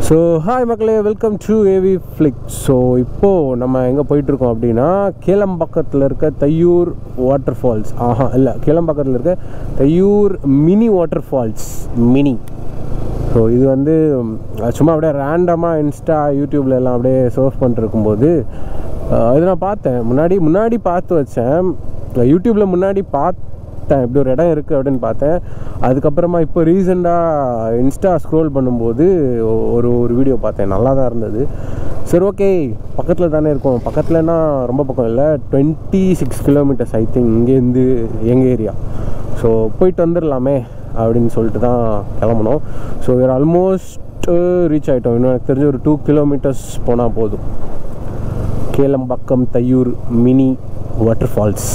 So hi மக்களே welcome to A V Flick so இப்போது நம்ம எங்கே போயிட்டுருக்கோம் அப்படின்னா கேளம்பாக்கத்தில் இருக்க தையூர் வாட்டர் ஃபால்ஸ் ஆஹா இல்லை கேளம்பாக்கத்தில் இருக்க Thaiyur mini waterfalls mini so இது வந்து ம், சும்மா அப்படியே ரேண்டமாக இன்ஸ்டா யூடியூப்ல எல்லாம் அப்படியே சர்ஃப் பண்ணிருக்கும்போது இது நான் பார்த்தேன் முன்னாடி முன்னாடி பார்த்து வச்சேன் யூடியூப்பில் முன்னாடி பார்த்தேன் இப்படி ஒரு இடம் இருக்குது அப்படின்னு பார்த்தேன் அதுக்கப்புறமா இப்போ ரீசெண்டாக இன்ஸ்டா ஸ்க்ரோல் பண்ணும்போது ஒ- ஒரு ஒரு வீடியோ பார்த்தேன் நல்லா தான் இருந்தது சரி ஓகே பக்கத்தில் தானே இருக்கும் பக்கத்துலனா ரொம்ப பக்கம் இல்லை twenty six kilometres I think இங்கேருந்து எங்கள் ஏரியா ஸோ போயிட்டு வந்துடலாமே அப்படின்னு சொல்லிட்டு தான் கிளம்புனோம் ஸோ வேறு ஆல்மோஸ்ட் ரீச் ஆகிட்டோம் இன்னும் எனக்கு தெரிஞ்ச ஒரு டூ கிலோமீட்டர்ஸ் போனால் போதும் Kelambakkam Thaiyur mini waterfalls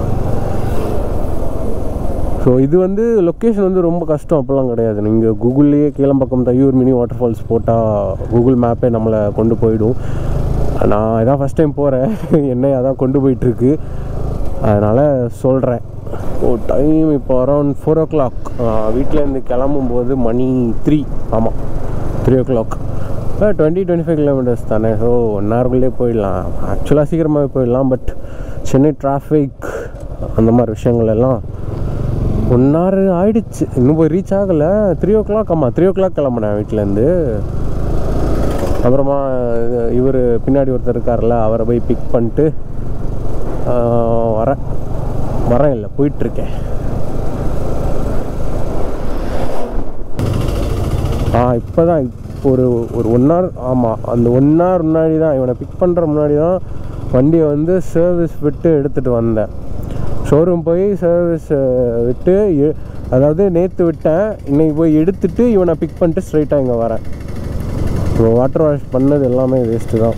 so இது வந்து லொக்கேஷன் வந்து ரொம்ப கஷ்டம் அப்போல்லாம் கிடையாது நீங்கள் கூகுள்லேயே Kelambakkam Thaiyur mini waterfalls போட்டால் கூகுள் மேப்பே நம்மளை கொண்டு போயிடும் நான் இதான் ஃபஸ்ட் டைம் போகிறேன் என்னை அதான் கொண்டு போயிட்டுருக்கு அதனால் சொல்கிறேன் ஓ டைம் இப்போ அரௌண்ட் ஃபோர் ஓ கிளாக் வீட்டிலேருந்து கிளம்பும்போது மணி த்ரீ ஆமாம் three o'clock twenty twenty five kilometres தானே ஸோ ஒன் ஹவருக்குள்ளே போயிடலாம் ஆக்சுவலாக சீக்கிரமாகவே போயிடலாம் பட் சென்னை டிராஃபிக் அந்த மாதிரி விஷயங்கள் எல்லாம் ஒன் ஹவர் ஆயிடுச்சு இன்னும் போய் ரீச் ஆகலை த்ரீ ஓ கிளாக் ஆமாம் த்ரீ ஓ கிளாக் கிளம்புனேன் வீட்டிலேருந்து அப்புறமா இவர் பின்னாடி ஒருத்தர் இருக்கார்ல அவரை போய் பிக் பண்ணிட்டு ஆஹ், வரேன் வரேன் இல்லை போயிட்டுருக்கேன் ஆ இப்போ தான் ஒரு ஒரு ஒன் ஹவர் ஆமாம் அந்த ஒன் ஹவர் முன்னாடி தான் இவனை பிக் பண்ணுற முன்னாடி தான் வண்டியை வந்து சர்வீஸ் விட்டு எடுத்துகிட்டு வந்தேன் ஷோரூம் போய் சர்வீஸ் விட்டு எ- அதாவது நேற்று விட்டேன் இன்னைக்கு போய் எடுத்துட்டு இவனை பிக் பண்ணிட்டு ஸ்ட்ரைட்டாக இங்கே வரேன் இப்போ வாட்டர் வாஷ் பண்ணது எல்லாமே வேஸ்ட்டு தான்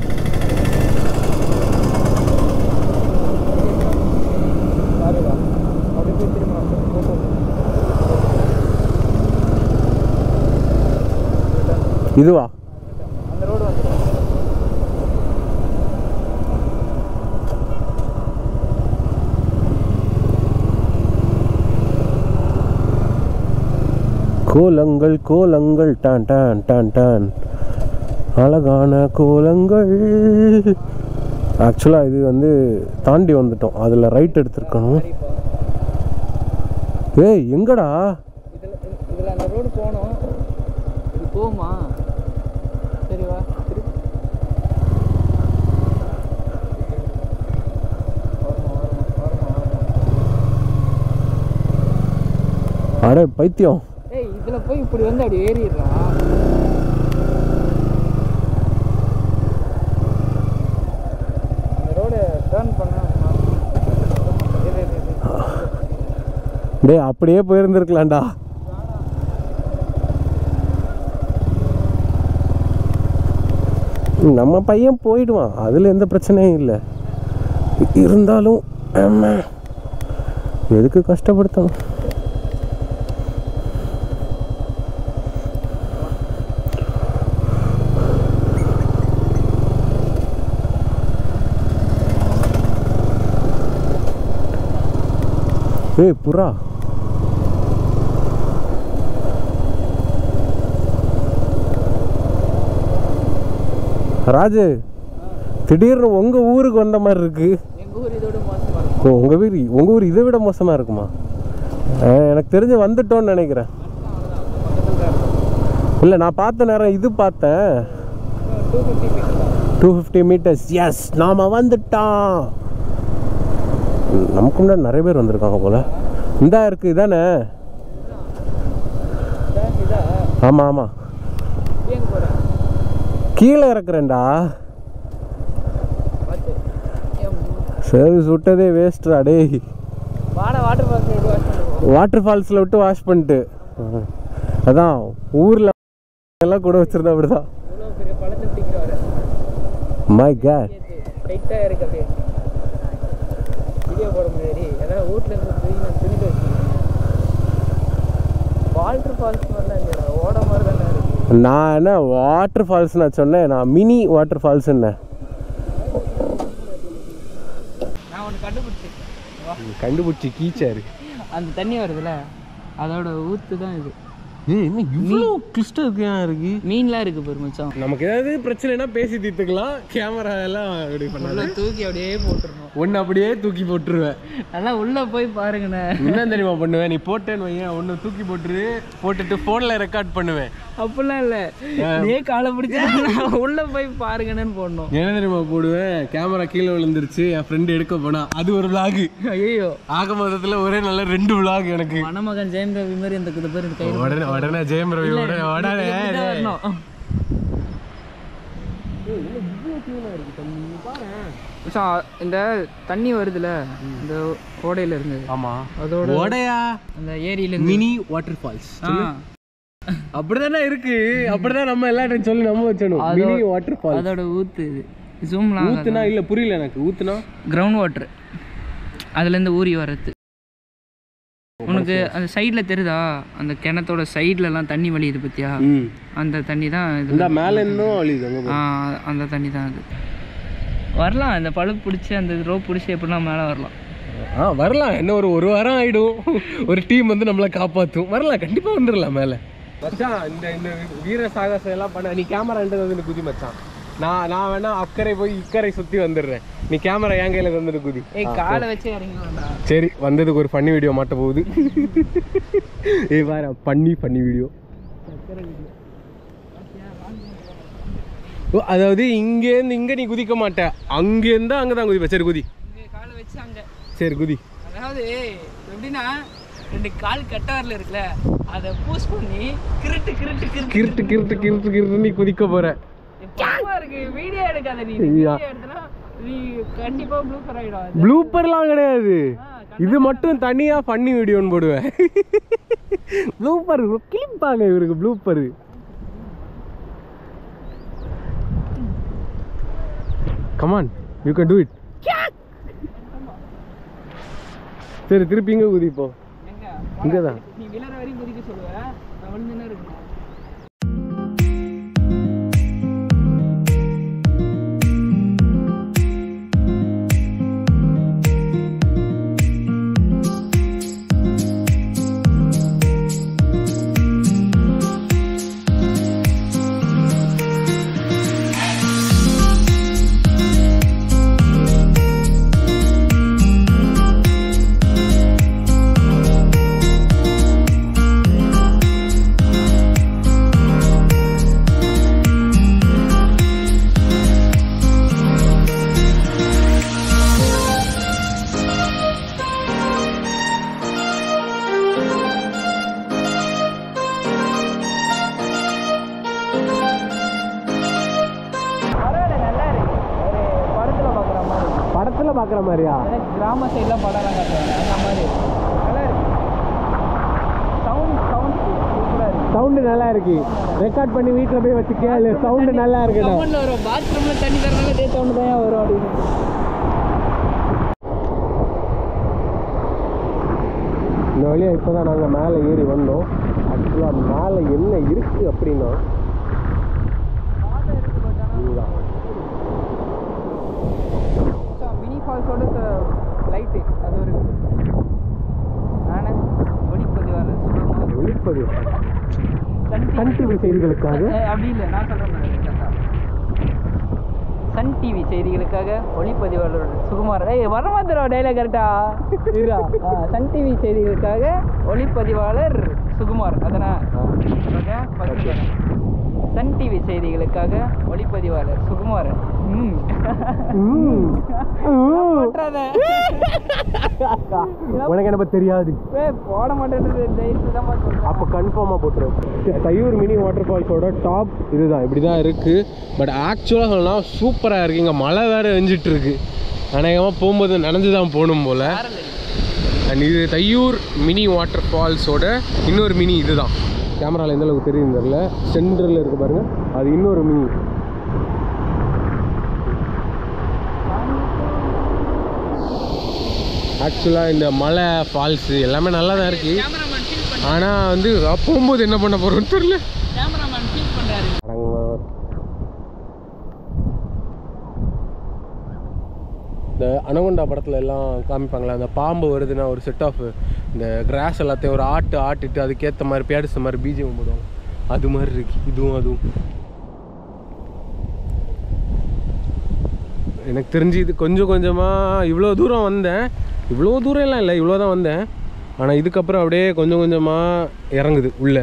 இதுவா கோலங்கள் கோலங்கள் டான் டான் டான் டான் அழகான கோலங்கள் ஆக்சுவலாக இது வந்து தாண்டி வந்துட்டோம் அதில் ரைட் எடுத்திருக்கணும் ஏய் எங்கடா இதில் இதில் அந்த ரோடு போகணும் இது போகுமா சரி வா திருப்பி வரணும் வரணும் வரணும் வரணும் அட பைத்தியம் ஏய் இதில் போய் இப்படி வந்து அப்படி ஏறிடுறான் அந்த ரோடு டேர்ன் பண்ண இரு, இரு, இரு. டேய் அப்படியே போயிருந்துருக்கலாம்டா நம்ம பையன் போயிடுவான் அதில் எந்த பிரச்சனையும் இல்லை இருந்தாலும் ஆமா. எதுக்கு கஷ்டப்படுத்தணும் ஏய் புறா ராஜு திடீர்னு உங்க ஊருக்கு வந்த மாதிரி இருக்கு எங்கள் ஊர் இதோட மோசமாக இருக்கும் ஓ, உங்க வீடு உங்க ஊர் இதை விட மோசமா இருக்குமா ஆ, எனக்கு தெரிஞ்சு வந்துட்டோம்னு நினைக்கிறேன் பக்கத்தில் தான் இருக்கும் இல்லை நான் பார்த்த நேரம் இது பார்த்தேன் two fifty metre two fifty metres yes நாம வந்துட்டோம் ம், நமக்கு முன்னாடி நிறைய பேர் வந்திருக்காங்க போல இந்தா இருக்கு இதானே இதா ஆமாம் ஆமாம் ஏங்க போகிறேன் கீழே இறக்குறேன்டா பார்த்து ஏன் சர்வீஸ் விட்டதே வேஸ்ட்ரா டேய் வாடா வாட்டர் பார்க் விட்டு வாஷ் பண்ணுவோம் வாட்டர் ஃபால்ஸில் விட்டு வாஷ் பண்ணிட்டு அதான் ஊரில் எல்லாம் கூட வச்சிருந்தா அப்படிதான் இவ்வளோ பெரிய பழத்தை பிடிக்கிற வர மை கேட் டைட்டாக இருக்கு அப்படியே வீடியோ போட முடியாது ஏதாவது வீட்டில் இருந்து போய் நான் துணி வச்சுக்கேன் வாட்டர் ஃபால்ஸ் மாதிரிலாம் இல்லையா ஓட மாதிரி தானே இருக்கு நான் என்ன வாட்டர் ஃபால்ஸ் நான் சொன்னேன் நான் மினி வாட்டர் ஃபால்ஸ் என்ன நான் ஒன்று கண்டுபிடிச்சிருக்கேன் வா கண்டுபிடிச்சி கீச்சாரு அந்த தண்ணி வருதுல்ல அதோட ஊற்று தான் இது ஏய் என்ன இவ்வளோ கிளிஸ்டாக இருக்கு இருக்கு மீன்லாம் இருக்கு பாரு மச்சான் நமக்கு ஏதாவது பிரச்சனைனா பேசி தீர்த்துக்கலாம் கேமரா எல்லாம் அப்படி பண்ணாது உள்ள தூக்கி அப்படியே போட்டுருணும் ஒன்று அப்படியே தூக்கி போட்டுருவேன் நல்லா உள்ள போய் பாருங்கண்ணே என்ன தெரியுமா பண்ணுவேன் நீ போட்டேன்னு வையன் ஒன்று தூக்கி போட்டுரு போட்டுட்டு ஃபோனில் ரெக்கார்ட் பண்ணுவேன் அப்படிலாம் இல்ல நீ காலை பிடிச்சி உள்ள போய் பாருங்கன்னு போடணும் என்ன தெரியுமா போடுவேன் கேமரா கீழே விழுந்துருச்சு என் ஃப்ரெண்டு எடுக்க போனா அது ஒரு vlog ஐயோ ஆக மொத்தத்தில் ஒரே நல்ல ரெண்டு vlog எனக்கு மணமகன் ஜெயம் ரவி மாதிரி இந்த இந்த பேர் கை உடனே உடனே ஜெயம் ரவி உடனே உடனே வரணும் மச்சான், இந்த தண்ணி வருதுல இந்த ஓடையில இருந்து ஆமா அதோட உடையா அந்த ஏரியில இருந்து மினி வாட்டர் ஃபால்ஸ் ஆ. அப்படிதானே இருக்கு அப்படிதான் நம்ம எல்லாத்தையும் சொல்லி நம்ம வச்சணும் மினி வாட்டர் ஃபால்ஸ் அதோட ஊத்து இது ஜூம்லாம் ஊத்துனா இல்ல புரியல எனக்கு ஊத்துனா கிரவுண்ட் வாட்டர் அதுல இருந்து ஊறி வர்றது உனக்கு அந்த சைடுல தெரியுதா அந்த கிணத்தோட சைடுல எல்லாம் தண்ணி வழியுது பத்தியா ம் அந்த தண்ணி தான் இது இந்த மேல இன்னும் அழியுது அங்க ஆ, அந்த தண்ணி தான் அது வரலாம் இந்த பழுப்பு பிடிச்சி அந்த ரோப் பிடிச்சி எப்படின்னா மேலே வரலாம் ஆ வரலாம் என்ன ஒரு ஒரு வாரம் ஆயிடும் ஒரு டீம் வந்து நம்மளை காப்பாற்றும் வரலாம் கண்டிப்பா வந்துடலாம் மேலே மச்சான் இந்த இந்த வீர சாகசம் எல்லாம் பண்ண நீ கேமரா வந்து குதி மச்சான் நான் நான் வேணா அக்கறை போய் இக்கரை சுத்தி வந்துடுறேன் நீ கேமரா என் கையில தந்துட்டு குதி ஏய் காலை வச்சு இறங்கி வேண்டாம் சரி வந்ததுக்கு ஒரு ஃபன்னி வீடியோ மாட்ட போகுது ஏய் பாரு பண்ணி ஃபன்னி வீடியோ ஓ அதாவது இங்கேருந்து இங்கே நீ குதிக்க மாட்ட அங்கேருந்து அங்கே தான் குதிப்ப சரி குதி இங்கே காலை வச்சு அங்கே சரி குதி அதாவது எப்படின்னா ரெண்டு கால் கட்டாரில் இருக்குல்ல அதை பூஸ் பண்ணி கிருட்டு கிருட்டு கிருட்டு கிருட்டு கிருட்டு கிருட்டு கிருட்டு நீ குதிக்க போற எப்பமா இருக்கு வீடியோ எடுக்காத நீ ஐயா. வீடியோ எடுத்தனா நீ கண்டிப்பா ப்ளூக்கர் ஆயிடும் அது. ப்ளூப்பர்லாம் கிடையாது ஆ, இது மட்டும் தனியா ஃபன்னி வீடியோன்னு போடுவேன் ப்ளூப்பர் கிளிப்பாங்க இவருக்கு blooper come on you can do it சரி திருப்பி இங்கே குதிப்போம் எங்க இங்கே தான் நீ விழற வரையும் குதிக்க சொல்லுவ நான் விழுந்துன்னு இருக்கணும் பரவாயில்ல நல்லா இருக்கு ஒரு படத்துல பார்க்குற மாதிரி படத்தில் பார்க்குற மாதிரியா அதாவது கிராம சைட்லாம் படம்லாம் காட்டுவாங்க அந்த மாதிரி நல்லா இருக்கு சவுண்ட் சவுண்ட் சூப்பராக இருக்கு சவுண்டு நல்லா இருக்கு ரெக்கார்ட் பண்ணி வீட்டில் போய் வச்சு கேளு சவுண்டு நல்லா இருக்குடா கமெண்ட்ல வரும் பாத்ரூம்ல தண்ணி தரனால இதே சவுண்ட் தான் வரும் அப்படின்னு இந்த வழியா இப்போ தான் நாங்கள் மேலே ஏறி வந்தோம் ஆக்சுவலாக மேலே என்ன இருக்குது அப்படின்னா இதுதான். மினி ஃபால்ஸோட லைட்டு அது ஒரு நானே ஒளிப்பதிவாளர் சொல்லுவாங்க ஒளிப்பதிவு சன் சன் டிவி செய்திகளுக்காக அஹ் அப்படி இல்லை நான் சொல்கிறேன் சன் டிவி செய்திகளுக்காக ஒளிப்பதிவாளர் சுகுமார் ஏய் வர மாத்திரம் டைலாக் கரெக்டா இருக்கா சன் டிவி செய்திகளுக்காக ஒளிப்பதிவாளர் சுகுமார் அதனா சன் டிவி செய்திகளுக்காக ஒளிப்பதிவாளர் சுகுமார் ம் ம். ம். போட்டுறாத. உனக்கு என்ன தெரியாது ஏய், போட மாட்டேன்றது தைரியத்தை தான் சொல்கிறேன் அப்போ கன்ஃபார்மாக போட்டுருவேன் தையூர் மினி வாட்டர் ஃபால்ஸோட டாப் இதுதான் இப்படி தான் இருக்குது பட் ஆக்சுவலாக சொல்லலாம் சூப்பராக இருக்குது இங்கே மழை வேறு வெஞ்சிட்டு இருக்கு அநேகமாக போகும்போது நனைஞ்சு தான் போகணும் போல் அண்ட் இது தையூர் மினி வாட்டர் ஃபால்ஸோட இன்னொரு மினி இதுதான் கேமராவில் எந்த அளவுக்கு தெரியும் தெரியல சென்டரில் இருக்கு பாருங்க அது இன்னொரு மினி ஆக்சுவலாக இந்த மலை ஃபால்ஸு எல்லாமே நல்லா தான் இருக்குது கேமராமேன் ஃபீல் பண்ண ஆனால் வந்து போகும்போது என்ன பண்ண போகிறோம்னு தெரியல கேமராமேன் ஃபீல் பண்ணுறாரு இந்த அனகொண்டா படத்துல எல்லாம் காமிப்பாங்களே அந்த பாம்பு வருதுன்னா ஒரு செட் ஆஃப் இந்த கிராஸ் எல்லாத்தையும் ஒரு ஆட்டு ஆட்டிட்டு அதுக்கேற்ற மாதிரி பேடிச்ச மாதிரி பீஜம் போடுவாங்க அது மாதிரி இருக்கு இதுவும் அதுவும் எனக்கு தெரிஞ்சு இது கொஞ்சம் கொஞ்சமாக இவ்வளோ தூரம் வந்தேன் இவ்வளோ தூரம் எல்லாம் இல்லை இவ்வளோ தான் வந்தேன் ஆனால் இதுக்கப்புறம் அப்படியே கொஞ்சம் கொஞ்சமாக இறங்குது உள்ளே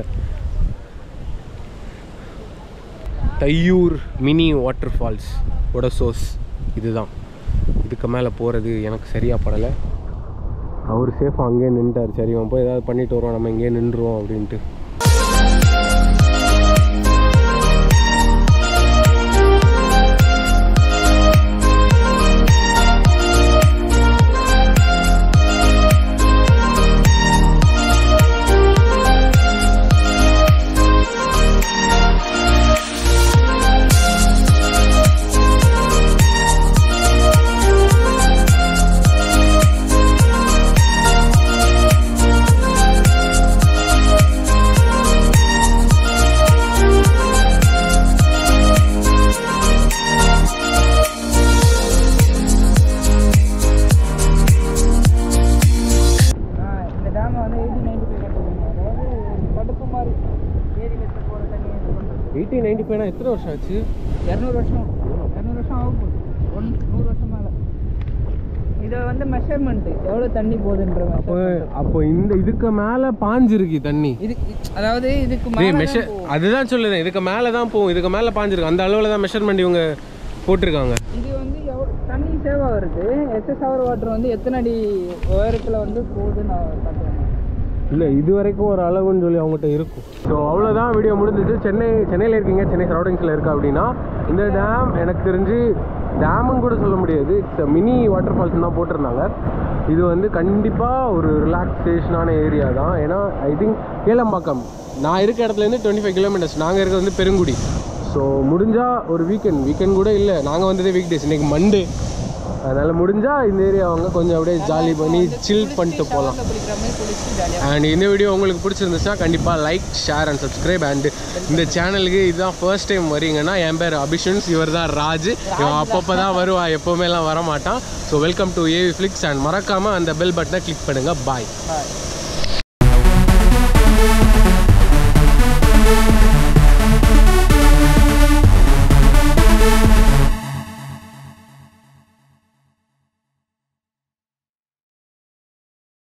தையூர் மினி வாட்டர் ஃபால்ஸ் ஓட சோர்ஸ் இதுதான் இதுக்கு மேலே போகிறது எனக்கு சரியாக படலை அவர் சேஃபாக அங்கேயே நின்ட்டார் சரி அவன் போய் ஏதாவது பண்ணிட்டு வருவோம் நம்ம இங்கேயே நின்றுவோம் அப்படின்ட்டு ஆ, இந்த டேம் வந்து எயிட்டீன் நைன்டி ஃபைவ் கட்டுறீங்க அதாவது தடுப்பு மாதிரி ஏரி வெட்ட போகிற தண்ணி இது பண்ணுறது எயிட்டீன் நைன்டி ஃபைவ்னா எத்தனை வருஷம் ஆச்சு இரநூறு வருஷம் இரநூறு வருஷம் ஆக போகுது ஒன் நூறு வருஷம் மேலே இதை வந்து மெஷர்மெண்ட்டு எவ்வளோ தண்ணி போகுதுன்ற அப்போ measurement. அப்போ இந்த இதுக்கு மேலே பாஞ்சிருக்கு தண்ணி இது அதாவது இதுக்கு டேய் மேலே மெஷர் அதுதான் சொல்லுறேன் இதுக்கு மேலே தான் போகும் இதுக்கு மேலே பாஞ்சிருக்கு அந்த அளவில் தான் மெஷர்மெண்ட் இவங்க போட்டிருக்காங்க இது வந்து எவ்வளோ தண்ணி சேவ் ஆகுறது எஸ்எஸ் ஹவர் வாட்டர் வந்து எத்தனை அடி உயரத்தில் வந்து போகுதுன்னு நான் காட்டுவேன் இல்லை இது வரைக்கும் ஒரு அளவுன்னு சொல்லி அவங்ககிட்ட இருக்கும் ஸோ அவ்வளோதான் வீடியோ முடிஞ்சிச்சு சென்னை சென்னையில் இருக்கீங்க சென்னை சரௌண்டிங்ஸில் இருக்கா அப்படின்னா இந்த டேம் எனக்கு தெரிஞ்சு டேமுன்னு கூட சொல்ல முடியாது இட்ஸ் மினி வாட்டர் ஃபால்ஸ் தான் போட்டிருந்தாங்க இது வந்து கண்டிப்பாக ஒரு ரிலாக்ஸேஷனான ஏரியா தான் ஏன்னா ஐ திங்க் ஏலம்பாக்கம் நான் இருக்க இடத்துலேருந்து டுவெண்ட்டி ஃபைவ் கிலோமீட்டர்ஸ் நாங்கள் இருக்கிறது வந்து பெருங்குடி ஸோ முடிஞ்சால் ஒரு வீக்கெண்ட் வீக்கெண்ட் கூட இல்லை நாங்கள் வந்ததே வீக் டேஸ் இன்றைக்கி மண்டே அதனால் முடிஞ்சால் இந்த ஏரியா அவங்க கொஞ்சம் அப்படியே ஜாலி பண்ணி சில் பண்ணிட்டு போகலாம் குளிக்கிற மாதிரி குளிச்சு ஜாலியாக அண்ட் இந்த வீடியோ உங்களுக்கு பிடிச்சிருந்துச்சுன்னா கண்டிப்பாக like share and subscribe and இந்த சேனலுக்கு இதுதான் ஃபர்ஸ்ட் டைம் வரீங்கன்னா என் பேர் அபிஷன்ஸ் இவர் தான் ராஜ் இவன் அப்பப்போ தான் வருவான் எப்போவுமேலாம் வர மாட்டான் so welcome to A V Flicks and மறக்காமல் அந்த பெல் பட்டனை கிளிக் பண்ணுங்கள் பாய் பாய்